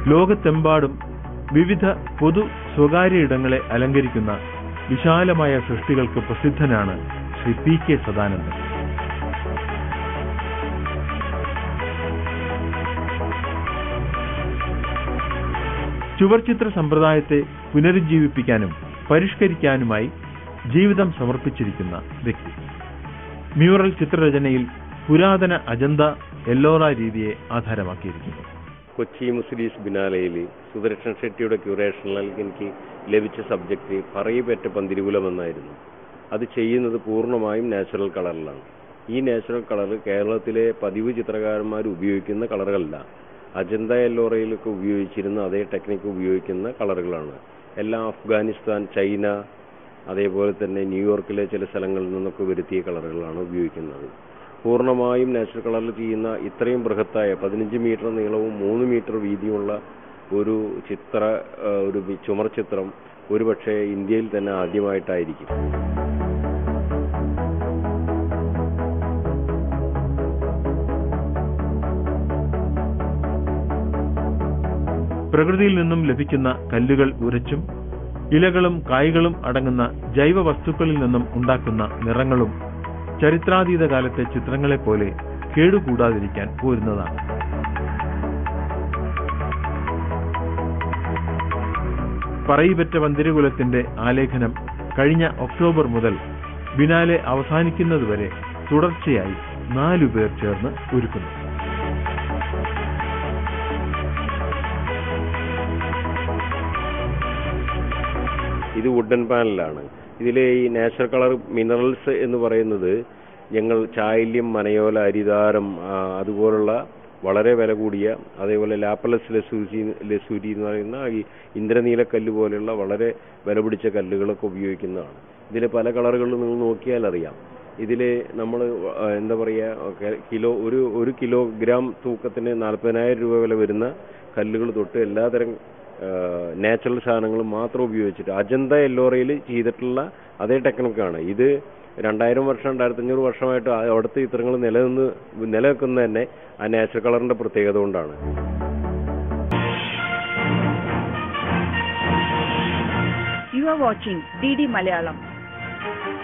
ലോകത്തെമ്പാടും വിവിധ പൊതു സ്വകാര്യ ഇടങ്ങളെ അലങ്കരിക്കുന്ന വിശാലമായ സൃഷ്ടികൾക്ക് പ്രസിദ്ധനാണ് ശ്രീ പി കെ സദാനന്ദൻ ചുവർചിത്ര സമ്പ്രദായത്തെ പുനരുജ്ജീവിപ്പിക്കാനും പരിഷ്കരിക്കാനുമായി ജീവിതം സമർപ്പിച്ചിരിക്കുന്ന വ്യക്തി മ്യൂറൽ ചിത്രരചനയിൽ പുരാതന അജന്ത എല്ലോറ രീതിയെ ആധാരമാക്കിയിരിക്കുന്നു കൊച്ചി മുസ്ലിസ് ബിനാലയിൽ സുദർശൻ ഷെട്ടിയുടെ ക്യൂറേഷനിൽ എനിക്ക് ലഭിച്ച സബ്ജക്റ്റ് പറയപെറ്റ പന്തിരുകുലം എന്നായിരുന്നു അത് ചെയ്യുന്നത് പൂർണ്ണമായും നാച്ചുറൽ കളറിലാണ് ഈ നാച്ചുറൽ കളർ കേരളത്തിലെ പതിവ് ചിത്രകാരന്മാർ ഉപയോഗിക്കുന്ന കളറുകളല്ല അജന്ത എല്ലോറയിലൊക്കെ ഉപയോഗിച്ചിരുന്ന അതേ ടെക്നിക്ക് ഉപയോഗിക്കുന്ന കളറുകളാണ് എല്ലാം അഫ്ഗാനിസ്ഥാൻ ചൈന അതേപോലെ തന്നെ ന്യൂയോർക്കിലെ ചില സ്ഥലങ്ങളിൽ നിന്നൊക്കെ വരുത്തിയ കളറുകളാണ് ഉപയോഗിക്കുന്നത് പൂർണ്ണമായും നാച്ചുറൽ കളറിൽ ചെയ്യുന്ന ഇത്രയും ബൃഹത്തായ പതിനഞ്ച് മീറ്റർ നീളവും മൂന്ന് മീറ്റർ വീതിയുമുള്ള ഒരു ചിത്ര ആ, ഒരു വി- ചുമർ ചിത്രം ഒരുപക്ഷെ ഇന്ത്യയിൽ തന്നെ ആദ്യമായിട്ടായിരിക്കും പ്രകൃതിയിൽ നിന്നും ലഭിക്കുന്ന കല്ലുകൾ ഉരച്ചും ഇലകളും കായ്കളും അടങ്ങുന്ന ജൈവ വസ്തുക്കളിൽ നിന്നും ഉണ്ടാക്കുന്ന നിറങ്ങളും ചരിത്രാതീത കാലത്തെ ചിത്രങ്ങളെപ്പോലെ കേടുകൂടാതിരിക്കാൻ പോരുന്നതാണ് പറയിപെറ്റ വന്തിരകുലത്തിന്റെ ആലേഖനം കഴിഞ്ഞ ഒക്ടോബർ മുതൽ ബിനാലെ അവസാനിക്കുന്നതുവരെ തുടർച്ചയായി നാലുപേർ ചേർന്ന് ഒരുക്കുന്നു ഇത് വുഡൻ പാനലാണ് ഇതിലെ ഈ നാച്ചുറൽ കളർ മിനറൽസ് എന്ന് പറയുന്നത് ഞങ്ങൾ ചായല്യം മനയോല അരിതാരം ആ, അതുപോലുള്ള വളരെ വില കൂടിയ അതേപോലെ ലാപ്പലസ് ലസൂരി ലസൂരി എന്ന് പറയുന്ന ഈ ഇന്ദ്രനീലക്കല്ല് പോലെയുള്ള വളരെ വില പിടിച്ച കല്ലുകളൊക്കെ ഉപയോഗിക്കുന്നതാണ് ഇതിൽ പല കളറുകളിൽ നിങ്ങൾ നോക്കിയാൽ അറിയാം ഇതിൽ നമ്മൾ എന്താ പറയുക കിലോ ഒരു ഒരു കിലോഗ്രാം തൂക്കത്തിന് നാൽപ്പതിനായിരം രൂപ വില വരുന്ന കല്ലുകൾ തൊട്ട് എല്ലാതരം നാച്ചുറൽ സാധനങ്ങളും മാത്രം ഉപയോഗിച്ചിട്ട് അജന്ത എല്ലോറയിൽ ചെയ്തിട്ടുള്ള അതേ ടെക്നിക്കാണ് ഇത് രണ്ടായിരം വർഷം രണ്ടായിരത്തി അഞ്ഞൂറ് വർഷമായിട്ട് ആ അവിടുത്തെ ചിത്രങ്ങൾ നിലനിന്ന് നിലനിൽക്കുന്നത് തന്നെ ആ നാച്ചുറൽ കളറിന്റെ പ്രത്യേകത കൊണ്ടാണ് You are watching DD Malayalam.